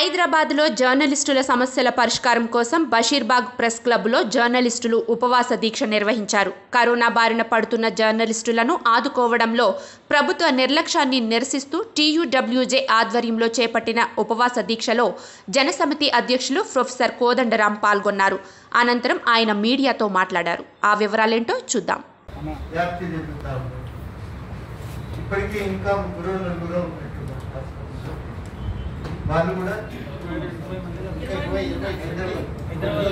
హైదరాబాద్లో జర్నలిస్టుల సమస్యల పరిష్కారం కోసం బషీర్బాగ్ ప్రెస్ క్లబ్లో జర్నలిస్టులు ఉపవాస దీక్ష నిర్వహించారు కరోనా బారిన పడుతున్న జర్నలిస్టులను ఆదుకోవడంలో ప్రభుత్వ నిర్లక్ష్యాన్ని నిరసిస్తూ టీయూడబ్ల్యూజే ఆధ్వర్యంలో చేపట్టిన ఉపవాస దీక్షలో జనసమితి అధ్యక్షులు ప్రొఫెసర్ కోదండరాం పాల్గొన్నారు అనంతరం ఆయన మీడియాతో మాట్లాడారు ఆ వివరాలేంటో చూద్దాం వ్యాప్తి చెందుతా ఉంది ఇప్పటికీ ఇంకా ముగ్గురు నలుగురు ఉన్నట్టున్నారు హాస్పిటల్లో. వాళ్ళు కూడా ఇరవై, ఇరవై,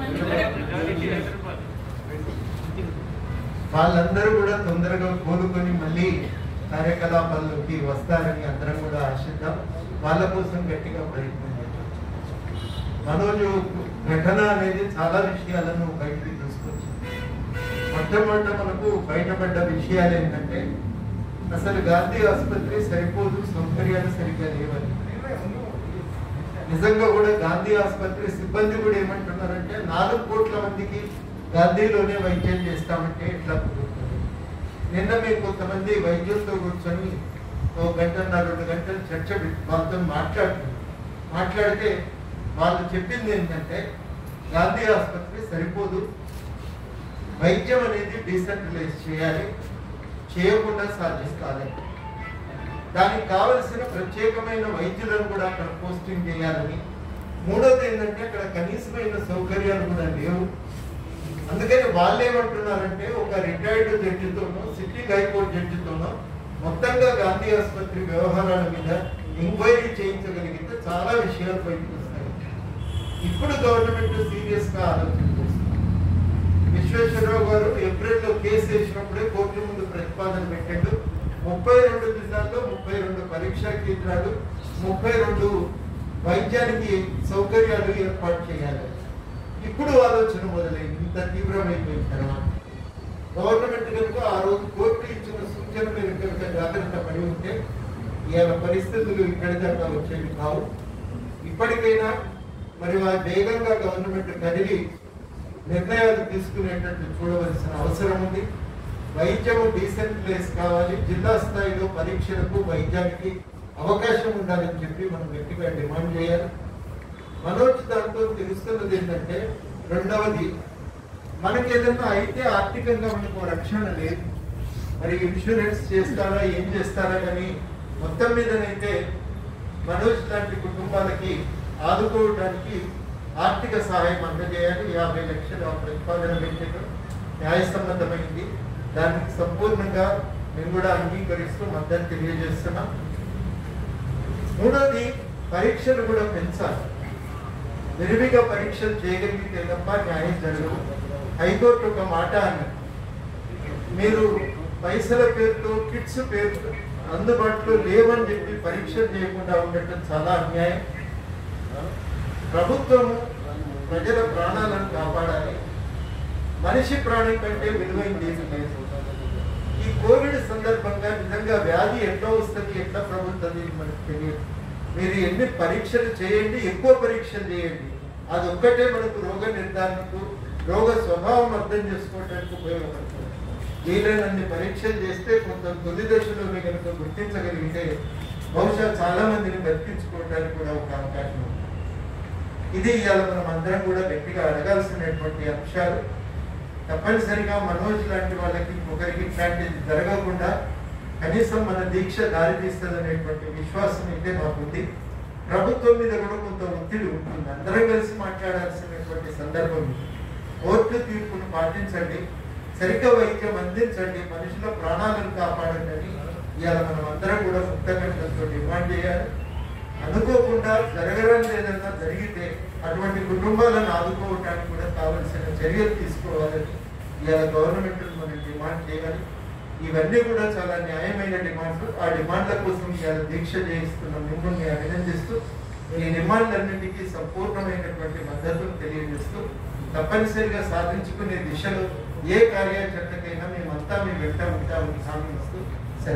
వాళ్ళందరూ కూడా తొందరగా కోలుకొని మళ్ళీ కార్యకలాపాల్లోకి వస్తారని అందరం కూడా ఆశిద్దాం వాళ్ళ కోసం గట్టిగా ప్రయత్నం చేద్దాం మనోజు ఘటన అనేది చాలా విషయాలను బయటికి తీసుకొచ్చింది మొట్టమొదట మనకు బయటపడ్డ విషయాలు ఏంటంటే అసలు గాంధీ ఆసుపత్రి సరిపోదు సౌకర్యాలు సరిగ్గా లేవని నిజంగా కూడా గాంధీ ఆసుపత్రి సిబ్బంది కూడా ఏమంటున్నారంటే నాలుగు కోట్ల మందికి గాంధీలోనే వైద్యం చేస్తామంటే ఎట్లా కుదురుతుంది నిన్న మేము కొంతమంది వైద్యులతో కూర్చొని ఓ గంటన్నర రెండు గంటలు చర్చ పెట్టి వాళ్ళతో మాట్లాడుతున్నాం మాట్లాడితే వాళ్ళు చెప్పింది ఏంటంటే గాంధీ ఆసుపత్రి సరిపోదు వైద్యం అనేది డీసెంట్రలైజ్ చేయాలి చేయకుండా సాధిస్తాలి దానికి కావలసిన ప్రత్యేకమైన వైద్యులను కూడా అక్కడ పోస్టింగ్ చేయాలని మూడోది ఏంటంటే అక్కడ కనీసమైన సౌకర్యాలు కూడా లేవు అందుకని వాళ్ళు ఏమంటున్నారంటే ఒక రిటైర్డ్ జడ్జితోనో సిట్టింగ్ హైకోర్టు జడ్జితోనో మొత్తంగా గాంధీ ఆసుపత్రి వ్యవహారాల మీద ఎంక్వైరీ చేయించగలిగితే చాలా విషయాలు బయటకు వస్తాయి ఇప్పుడు గవర్నమెంట్ సీరియస్ గా ఆలోచన చేస్తుంది విశ్వేశ్వరరావు గారు ఏప్రిల్లో కేసు వేసినప్పుడే కోర్టు ముందు ప్రతిపాదన పెట్టాడు ముప్పై రెండు జిల్లాల్లో ముప్పై రెండు పరీక్షా కేంద్రాలు ముప్పై రెండు వైద్యానికి సౌకర్యాలు ఏర్పాటు చేయాలి ఇప్పుడు ఆలోచన మొదలైంది ఇంత తీవ్రమైపోయిన తర్వాత గవర్నమెంట్ కనుక ఆ రోజు కోర్టు ఇచ్చిన సూచన మేరకు కనుక జాగ్రత్త పడి ఉంటే ఇవాళ పరిస్థితులు ఇక్కడి దాకా వచ్చేవి కావు ఇప్పటికైనా మరి ఆ వేగంగా గవర్నమెంట్ కదిలి నిర్ణయాలు తీసుకునేటట్టు చూడవలసిన అవసరం ఉంది వైద్యము డీసెంట్రలైజ్ కావాలి జిల్లా స్థాయిలో పరీక్షలకు వైద్యానికి అవకాశం ఉండాలని చెప్పి మనం గట్టిగా డిమాండ్ చేయాలి మనోజ్ దాంతో తెలుస్తున్నది ఏంటంటే రెండవది మనకి ఏదైనా అయితే ఆర్థికంగా మనకు రక్షణ లేదు మరి ఇన్సూరెన్స్ చేస్తారా ఏం చేస్తారా కానీ మొత్తం మీదనైతే మనోజ్ లాంటి కుటుంబాలకి ఆదుకోవడానికి ఆర్థిక సహాయం అందజేయాలి యాభై లక్షలు ఆ ప్రతిపాదన పెట్టడం న్యాయసమ్మతమైంది దానికి సంపూర్ణంగా మేము కూడా అంగీకరిస్తూ మద్దతు తెలియజేస్తున్నాం మూడోది పరీక్షలు కూడా పెంచాలి విరివిగా పరీక్షలు చేయగలిగితే తప్ప న్యాయం జరగదు హైకోర్టు ఒక మాట అన్నది మీరు పైసల పేరుతో కిట్స్ పేరుతో అందుబాటులో లేవని చెప్పి పరీక్షలు చేయకుండా ఉండటం చాలా అన్యాయం ప్రభుత్వము ప్రజల ప్రాణాలను కాపాడాలి మనిషి ప్రాణి కంటే విలువైంది ఏమీ లేదు ఈ కోవిడ్ సందర్భంగా నిజంగా వ్యాధి ఎట్లా వస్తుంది ఎట్లా ప్రభుత్వం మనకు తెలియదు మీరు ఎన్ని పరీక్షలు చేయండి ఎక్కువ పరీక్షలు చేయండి అది ఒక్కటే మనకు రోగ నిర్ధారణకు రోగ స్వభావం అర్థం చేసుకోవడానికి ఉపయోగపడుతుంది వీలైనన్ని పరీక్షలు చేస్తే కొంత తొలి దశలోనే కనుక గుర్తించగలిగితే బహుశా చాలా మందిని బతికించుకోవడానికి కూడా ఒక అవకాశం ఉంది ఇది ఇవాళ మనం అందరం కూడా గట్టిగా అడగాల్సినటువంటి అంశాలు తప్పనిసరిగా మనోజ్ లాంటి వాళ్ళకి ఒకరికి ఇట్లాంటిది జరగకుండా కనీసం మన దీక్ష దారి తీస్తుందనేటువంటి విశ్వాసం అయితే మాకుంది ప్రభుత్వం మీద కూడా కొంత ఒత్తిడి ఉంటుంది అందరం కలిసి మాట్లాడాల్సినటువంటి సందర్భం ఇది. కోర్టు తీర్పును పాటించండి సరిగ్గా వైద్యం అందించండి మనుషుల ప్రాణాలను కాపాడండి అని ఇవాళ మనం అందరం కూడా ముక్తకంఠంతో డిమాండ్ చేయాలి అనుకోకుండా జరగడం లేదన్నా జరిగితే అటువంటి కుటుంబాలను ఆదుకోవడానికి కూడా కావలసిన చర్యలు తీసుకోవాలని ఇవాళ గవర్నమెంట్ మనం డిమాండ్ చేయాలి ఇవన్నీ కూడా చాలా న్యాయమైన డిమాండ్లు ఆ డిమాండ్ల కోసం ఇవాళ దీక్ష చేయిస్తున్న మిమ్మల్ని అభినందిస్తూ ఈ డిమాండ్లన్నింటికీ సంపూర్ణమైనటువంటి మద్దతును తెలియజేస్తూ తప్పనిసరిగా సాధించుకునే దిశలో ఏ కార్యాచరణకైనా మేమంతా మీ వెంట ఉంటామని హామీ ఇస్తూ సరే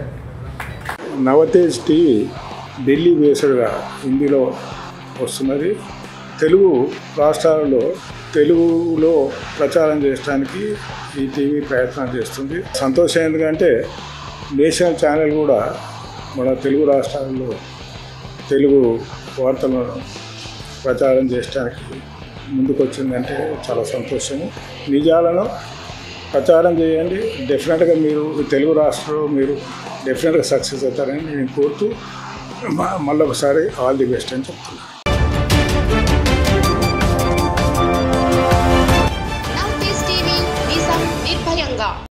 నవతేజ్ టీవీ ఢిల్లీ బేస్డ్గా హిందీలో వస్తున్నది తెలుగు రాష్ట్రాలలో తెలుగులో ప్రచారం చేయడానికి ఈ టీవీ ప్రయత్నం చేస్తుంది సంతోషం ఎందుకంటే నేషనల్ ఛానల్ కూడా మన తెలుగు రాష్ట్రాల్లో తెలుగు వార్తలను ప్రచారం చేయడానికి ముందుకొచ్చిందంటే చాలా సంతోషము నిజాలను ప్రచారం చేయండి డెఫినెట్గా మీరు ఈ తెలుగు రాష్ట్రంలో మీరు డెఫినెట్గా సక్సెస్ అవుతారని నేను కోరుతూ మ- మళ్ళీ ఒకసారి ఆల్ ది బెస్ట్ అని చెప్తున్నాను నవ్ టీవీ నిజం నిర్భయంగా